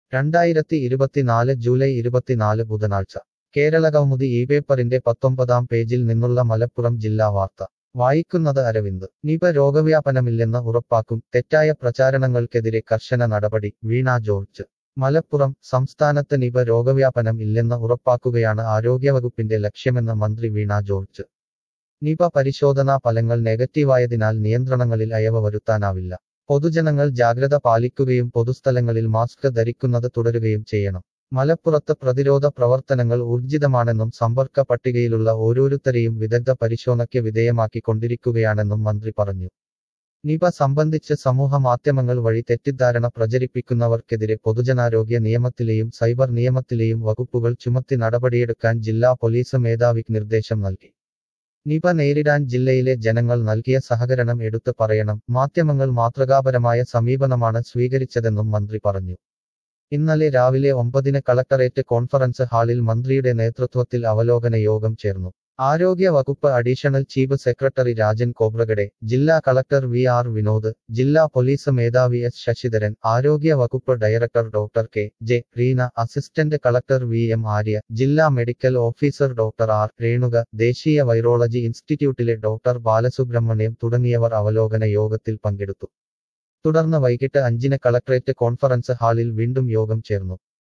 രണ്ടായിരത്തി ഇരുപത്തിനാല് ജൂലൈ ഇരുപത്തിനാല് ബുധനാഴ്ച കേരള കൗമുദി ഈ പേപ്പറിന്റെ പത്തൊമ്പതാം പേജിൽ നിന്നുള്ള മലപ്പുറം ജില്ലാ വാർത്ത വായിക്കുന്നത് അരവിന്ദ് നിപ രോഗവ്യാപനമില്ലെന്ന് ഉറപ്പാക്കും തെറ്റായ പ്രചാരണങ്ങൾക്കെതിരെ കർശന നടപടി വീണ ജോർജ് മലപ്പുറം സംസ്ഥാനത്ത് നിപ രോഗവ്യാപനം ഇല്ലെന്ന് ഉറപ്പാക്കുകയാണ് ആരോഗ്യവകുപ്പിന്റെ ലക്ഷ്യമെന്ന് മന്ത്രി വീണ ജോർജ് നിപ പരിശോധനാ ഫലങ്ങൾ നെഗറ്റീവായതിനാൽ നിയന്ത്രണങ്ങളിൽ അയവ് വരുത്താനാവില്ല പൊതുജനങ്ങൾ ജാഗ്രത പാലിക്കുകയും പൊതുസ്ഥലങ്ങളിൽ മാസ്ക് ധരിക്കുന്നത് തുടരുകയും ചെയ്യണം മലപ്പുറത്ത് പ്രതിരോധ പ്രവർത്തനങ്ങൾ ഊർജിതമാണെന്നും സമ്പർക്ക പട്ടികയിലുള്ള ഓരോരുത്തരെയും വിദഗ്ധ പരിശോധനയ്ക്ക് വിധേയമാക്കിക്കൊണ്ടിരിക്കുകയാണെന്നും മന്ത്രി പറഞ്ഞു നിപ സംബന്ധിച്ച് സമൂഹ മാധ്യമങ്ങൾ വഴി തെറ്റിദ്ധാരണ പ്രചരിപ്പിക്കുന്നവർക്കെതിരെ പൊതുജനാരോഗ്യ നിയമത്തിലെയും സൈബർ നിയമത്തിലെയും വകുപ്പുകൾ ചുമത്തി നടപടിയെടുക്കാൻ ജില്ലാ പോലീസ് മേധാവിക്ക് നിർദ്ദേശം നൽകി നിപ നേരിടാൻ ജില്ലയിലെ ജനങ്ങൾ നൽകിയ സഹകരണം എടുത്തു പറയണം മാധ്യമങ്ങൾ മാതൃകാപരമായ സമീപനമാണ് സ്വീകരിച്ചതെന്നും മന്ത്രി പറഞ്ഞു ഇന്നലെ രാവിലെ ഒമ്പതിന് കളക്ടറേറ്റ് കോൺഫറൻസ് ഹാളിൽ മന്ത്രിയുടെ നേതൃത്വത്തിൽ അവലോകന യോഗം ചേർന്നു ആരോഗ്യ വകുപ്പ് additional chief secretary Rajan Khobragade ജില്ലാ കളക്ടർ വി ആർ വിനോദ് ജില്ലാ പോലീസ് മേധാവി എസ് ശശിധരൻ ആരോഗ്യ വകുപ്പ് director doctor K J Reena assistant collector V M Arya ജില്ലാ medical officer doctor R Renuka ദേശീയ വൈറോളജി ഇൻസ്റ്റിറ്റ്യൂട്ടിലെ ഡോക്ടർ ബാലസുബ്രഹ്മണ്യം തുടങ്ങിയവർ അവലോകന യോഗത്തിൽ പങ്കെടുത്തു തുടർന്ന് വൈകിട്ട് അഞ്ചിന് കളക്ടറേറ്റ് കോൺഫറൻസ് ഹാളിൽ വീണ്ടും യോഗം ചേർന്നു